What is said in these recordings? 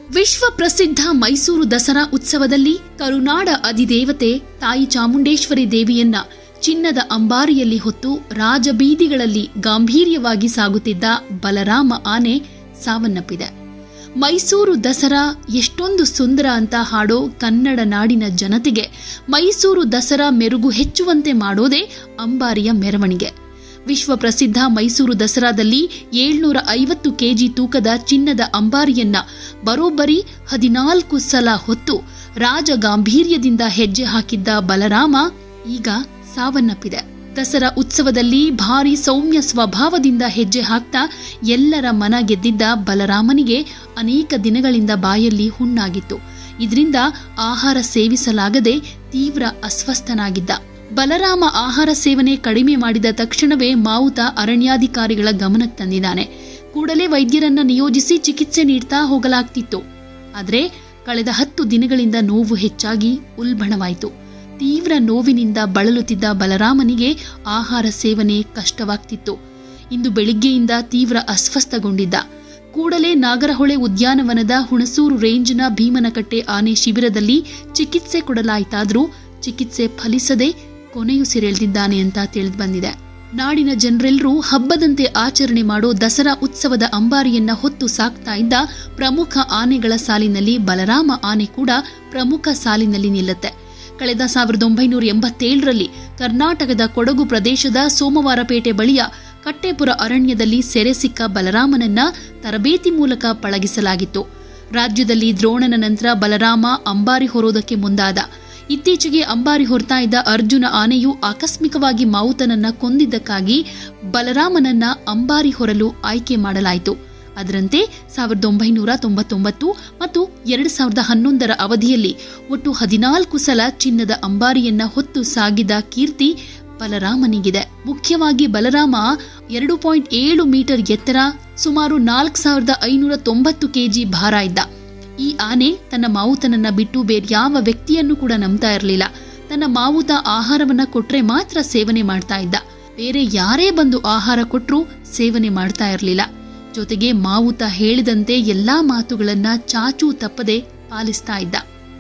ವಿಶ್ವ ಪ್ರಸಿದ್ಧ ಮೈಸೂರು ದಸರಾ ಉತ್ಸವದಲ್ಲಿ ಕರುನಾಡ ಅಧಿದೇವತೆ ತಾಯಿ ಚಾಮುಂಡೇಶ್ವರಿ ದೇವಿಯನ್ನ ಚಿನ್ನದ ಅಂಬಾರಿಯಲ್ಲಿ ಹೊತ್ತು ರಾಜಬೀದಿಗಳಲ್ಲಿ ಗಾಂಭೀರ್ಯವಾಗಿ ಸಾಗುತ್ತಿದ್ದ ಬಲರಾಮ ಆನೆ ಸಾವನ್ನಪ್ಪಿದೆ ಮೈಸೂರು ದಸರಾ ಎಷ್ಟೊಂದು ಸುಂದರ ಅಂತ ಹಾಡೋ ಕನ್ನಡ ನಾಡಿನ ಜನತೆಗೆ ಮೈಸೂರು ದಸರಾ ಮೆರುಗು ಹೆಚ್ಚುವಂತೆ ಮಾಡೋದೇ ಅಂಬಾರಿಯ ಮೆರವಣಿಗೆ ವಿಶ್ವ ಪ್ರಸಿದ್ಧ ಮೈಸೂರು ದಸರಾದಲ್ಲಿ ಏಳ್ನೂರ ಐವತ್ತು ಕೆಜಿ ತೂಕದ ಚಿನ್ನದ ಅಂಬಾರಿಯನ್ನ ಬರೋಬ್ಬರಿ ಹದಿನಾಲ್ಕು ಸಲ ಹೊತ್ತು ರಾಜ ಗಾಂಭೀರ್ಯದಿಂದ ಹೆಜ್ಜೆ ಹಾಕಿದ್ದ ಬಲರಾಮ ಈಗ ಸಾವನ್ನಪ್ಪಿದೆ ದಸರಾ ಉತ್ಸವದಲ್ಲಿ ಭಾರಿ ಸೌಮ್ಯ ಸ್ವಭಾವದಿಂದ ಹೆಜ್ಜೆ ಹಾಕ್ತಾ ಎಲ್ಲರ ಮನ ಗೆದ್ದಿದ್ದ ಬಲರಾಮನಿಗೆ ಅನೇಕ ದಿನಗಳಿಂದ ಬಾಯಲ್ಲಿ ಹುಣ್ಣಾಗಿತ್ತು ಇದರಿಂದ ಆಹಾರ ಸೇವಿಸಲಾಗದೆ ತೀವ್ರ ಅಸ್ವಸ್ಥನಾಗಿದ್ದ ಬಲರಾಮ ಆಹಾರ ಸೇವನೆ ಕಡಿಮೆ ಮಾಡಿದ ತಕ್ಷಣವೇ ಮಾವುತ ಅರಣ್ಯಾಧಿಕಾರಿಗಳ ಗಮನಕ್ಕೆ ತಂದಿದ್ದಾನೆ ಕೂಡಲೇ ವೈದ್ಯರನ್ನ ನಿಯೋಜಿಸಿ ಚಿಕಿತ್ಸೆ ನೀಡ್ತಾ ಹೋಗಲಾಗ್ತಿತ್ತು ಆದರೆ ಕಳೆದ ಹತ್ತು ದಿನಗಳಿಂದ ನೋವು ಹೆಚ್ಚಾಗಿ ಉಲ್ಬಣವಾಯಿತು ತೀವ್ರ ನೋವಿನಿಂದ ಬಳಲುತ್ತಿದ್ದ ಬಲರಾಮನಿಗೆ ಆಹಾರ ಸೇವನೆ ಕಷ್ಟವಾಗ್ತಿತ್ತು ಇಂದು ಬೆಳಿಗ್ಗೆಯಿಂದ ತೀವ್ರ ಅಸ್ವಸ್ಥಗೊಂಡಿದ್ದ ಕೂಡಲೇ ನಾಗರಹೊಳೆ ಉದ್ಯಾನವನದ ಹುಣಸೂರು ರೇಂಜ್ನ ಭೀಮನಕಟ್ಟೆ ಆನೆ ಶಿಬಿರದಲ್ಲಿ ಚಿಕಿತ್ಸೆ ಕೊಡಲಾಯಿತಾದರೂ ಚಿಕಿತ್ಸೆ ಫಲಿಸದೆ ಕೊನೆಯುಸಿರೆಳೆದಿದ್ದಾನೆ ಅಂತ ತಿಳಿದು ಬಂದಿದೆ ನಾಡಿನ ಜನರೆಲ್ಲರೂ ಹಬ್ಬದಂತೆ ಆಚರಣೆ ಮಾಡೋ ದಸರಾ ಉತ್ಸವದ ಅಂಬಾರಿಯನ್ನ ಹೊತ್ತು ಸಾಕ್ತಾ ಇದ್ದ ಪ್ರಮುಖ ಆನೆಗಳ ಸಾಲಿನಲ್ಲಿ ಬಲರಾಮ ಆನೆ ಕೂಡ ಪ್ರಮುಖ ಸಾಲಿನಲ್ಲಿ ನಿಲ್ಲುತ್ತೆ ಕಳೆದ ಸಾವಿರದ ಒಂಬೈನೂರ ಎಂಬತ್ತೇಳರಲ್ಲಿ ಕರ್ನಾಟಕದ ಕೊಡಗು ಪ್ರದೇಶದ ಸೋಮವಾರಪೇಟೆ ಬಳಿಯ ಕಟ್ಟೆಪುರ ಅರಣ್ಯದಲ್ಲಿ ಸೆರೆ ಸಿಕ್ಕ ಬಲರಾಮನನ್ನ ತರಬೇತಿ ಮೂಲಕ ಪಳಗಿಸಲಾಗಿತ್ತು ರಾಜ್ಯದಲ್ಲಿ ದ್ರೋಣನ ನಂತರ ಬಲರಾಮ ಅಂಬಾರಿ ಹೊರೋದಕ್ಕೆ ಮುಂದಾದ ಇತ್ತೀಚೆಗೆ ಅಂಬಾರಿ ಹೊರ್ತಾ ಇದ್ದ ಅರ್ಜುನ ಆನೆಯು ಆಕಸ್ಮಿಕವಾಗಿ ಮಾವುತನನ್ನ ಕೊಂದಿದ್ದಕ್ಕಾಗಿ ಬಲರಾಮನನ್ನ ಅಂಬಾರಿ ಹೊರಲು ಆಯ್ಕೆ ಮಾಡಲಾಯಿತು ಅದರಂತೆ ಸಾವಿರದ ಒಂಬೈನೂರ ತೊಂಬತ್ತೊಂಬತ್ತು ಮತ್ತು ಎರಡು ಸಾವಿರದ ಹನ್ನೊಂದರ ಅವಧಿಯಲ್ಲಿ ಒಟ್ಟು ಹದಿನಾಲ್ಕು ಸಲ ಚಿನ್ನದ ಅಂಬಾರಿಯನ್ನ ಹೊತ್ತು ಸಾಗಿದ ಕೀರ್ತಿ ಬಲರಾಮನಿಗಿದೆ ಮುಖ್ಯವಾಗಿ ಬಲರಾಮ ಎರಡು ಪಾಯಿಂಟ್ ಏಳು ಮೀಟರ್ ಎತ್ತರ ಸುಮಾರು ನಾಲ್ಕು ಸಾವಿರದ ಐನೂರ ತೊಂಬತ್ತು ಕೆಜಿ ಭಾರ ಇದ್ದ ಈ ಆನೆ ತನ್ನ ಮಾವುತನನ್ನ ಬಿಟ್ಟು ಬೇರ್ಯಾವ ವ್ಯಕ್ತಿಯನ್ನು ಕೂಡ ನಂಬ್ತಾ ಇರಲಿಲ್ಲ ತನ್ನ ಮಾವುತ ಆಹಾರವನ್ನ ಕೊಟ್ರೆ ಮಾತ್ರ ಸೇವನೆ ಮಾಡ್ತಾ ಇದ್ದ ಬೇರೆ ಯಾರೇ ಬಂದು ಆಹಾರ ಕೊಟ್ರೂ ಸೇವನೆ ಮಾಡ್ತಾ ಇರಲಿಲ್ಲ ಜೊತೆಗೆ ಮಾವುತ ಹೇಳಿದಂತೆ ಎಲ್ಲಾ ಮಾತುಗಳನ್ನ ಚಾಚೂ ತಪ್ಪದೆ ಪಾಲಿಸ್ತಾ ಇದ್ದ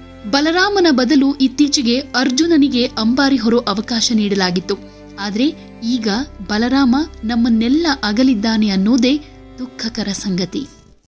ಬಲರಾಮನ ಬದಲು ಇತ್ತೀಚೆಗೆ ಅರ್ಜುನನಿಗೆ ಅಂಬಾರಿ ಹೊರೋ ಅವಕಾಶ ನೀಡಲಾಗಿತ್ತು ಆದ್ರೆ ಈಗ ಬಲರಾಮ ನಮ್ಮನ್ನೆಲ್ಲ ಅಗಲಿದ್ದಾನೆ ಅನ್ನೋದೇ ದುಃಖಕರ ಸಂಗತಿ